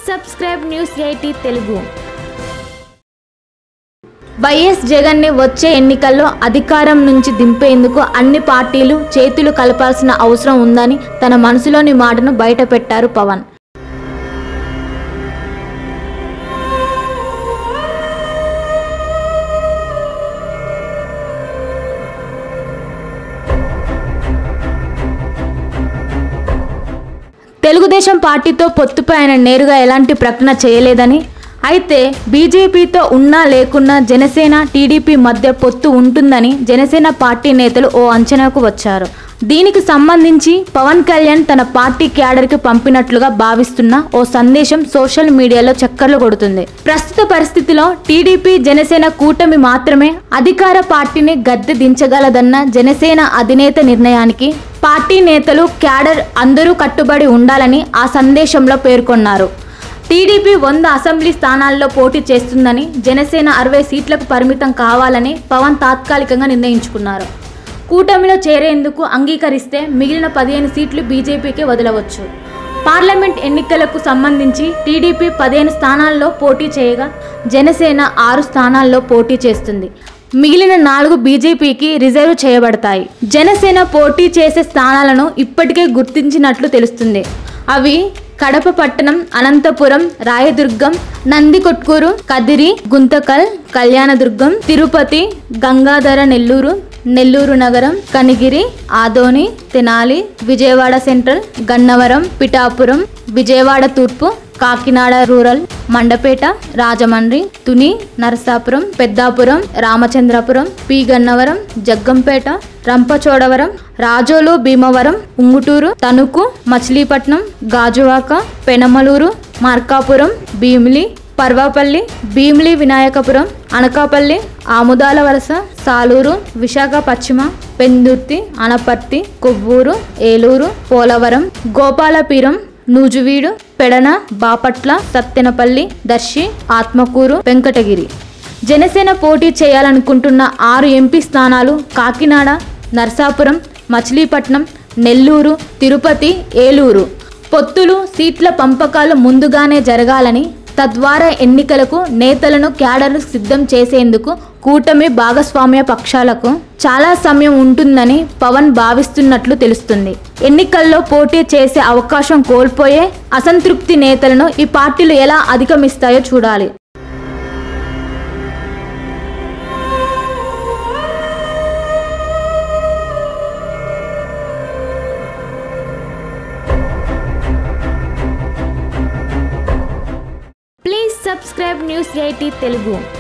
subscribe news eighty Telugu YS జగన్ని వచ్చే ఎన్నికల్లో అధికారం నుంచి దింపేందుకు అన్ని పార్టీలు చేతులు కలపాల్సిన అవసరం ఉందని తన మనసులోని మాటను బయటపెట్టారు పవన్ తెలుగుదేశం పార్టీతో పొత్తుపై ఆయన నేరుగా ఎలాంటి ప్రకటన చేయలేదని అయితే బీజేపీతో ఉన్నా లేకున్నా జనసేన టీడీపీ మధ్య పొత్తు ఉంటుందని జనసేన పార్టీ నేతలు ఓ అంచనాకు వచ్చారు దీనికి సంబంధించి పవన్ కళ్యాణ్ తన పార్టీ క్యాడర్కి పంపినట్లుగా భావిస్తున్న ఓ సందేశం సోషల్ మీడియాలో చక్కర్లు కొడుతుంది ప్రస్తుత పరిస్థితిలో టీడీపీ జనసేన కూటమి మాత్రమే అధికార పార్టీని గద్దె దించగలదన్న జనసేన అధినేత నిర్ణయానికి పార్టీ నేతలు క్యాడర్ అందరూ కట్టుబడి ఉండాలని ఆ సందేశంలో పేర్కొన్నారు టీడీపీ వంద అసెంబ్లీ స్థానాల్లో పోటీ చేస్తుందని జనసేన అరవై సీట్లకు పరిమితం కావాలని పవన్ తాత్కాలికంగా నిర్ణయించుకున్నారు కూటమిలో చేరేందుకు అంగీకరిస్తే మిగిలిన పదిహేను సీట్లు బీజేపీకి వదలవచ్చు పార్లమెంట్ ఎన్నికలకు సంబంధించి టీడీపీ పదిహేను స్థానాల్లో పోటీ చేయగా జనసేన ఆరు స్థానాల్లో పోటీ చేస్తుంది మిగిలిన నాలుగు బీజేపీకి రిజర్వ్ చేయబడతాయి జనసేన పోటీ చేసే స్థానాలను ఇప్పటికే గుర్తించినట్లు తెలుస్తుంది అవి కడప పట్టణం అనంతపురం రాయదుర్గం నందికొట్కూరు కదిరి గుంతకల్ కళ్యాణదుర్గం తిరుపతి గంగాధర నెల్లూరు నెల్లూరు నగరం కనిగిరి ఆదోని తెనాలి విజయవాడ సెంట్రల్ గన్నవరం పిఠాపురం విజయవాడ తూర్పు Kakinada rural Mandapeta Rajahmundry Tuni Narasapuram Peddapuram Ramachandrapuram P Gannavaram Jaggampeta Rampachodavaram Razole Bhimavaram Ungutur Tanuku Machilipatnam Gajuwaka Penamaluru Markapuram Bhimili Parvapalli Bhimili Vinayakapuram Anakapalli Amadalavalasa Salur Visakha పశ్చిమ పెందుర్తి అనపర్తి కొవ్వూరు ఏలూరు పోలవరం గోపాలపీరం నూజువీడు పెడన బాపట్ల సత్తెనపల్లి దర్శి ఆత్మకూరు వెంకటగిరి జనసేన పోటీ చేయాలనుకుంటున్న ఆరు ఎంపీ స్థానాలు కాకినాడ నర్సాపురం మచిలీపట్నం నెల్లూరు తిరుపతి ఏలూరు పొత్తులు సీట్ల పంపకాలు ముందుగానే జరగాలని తద్వారా ఎన్నికలకు నేతలను క్యాడర్ను సిద్ధం చేసేందుకు కూటమి భాగస్వామ్య పక్షాలకు చాలా సమయం ఉంటుందని పవన్ భావిస్తున్నట్లు తెలుస్తుంది ఎన్నికల్లో పోటీ చేసే అవకాశం కోల్పోయే అసంతృప్తి నేతలను ఈ పార్టీలు ఎలా అధిగమిస్తాయో చూడాలి please subscribe news eighty Telugu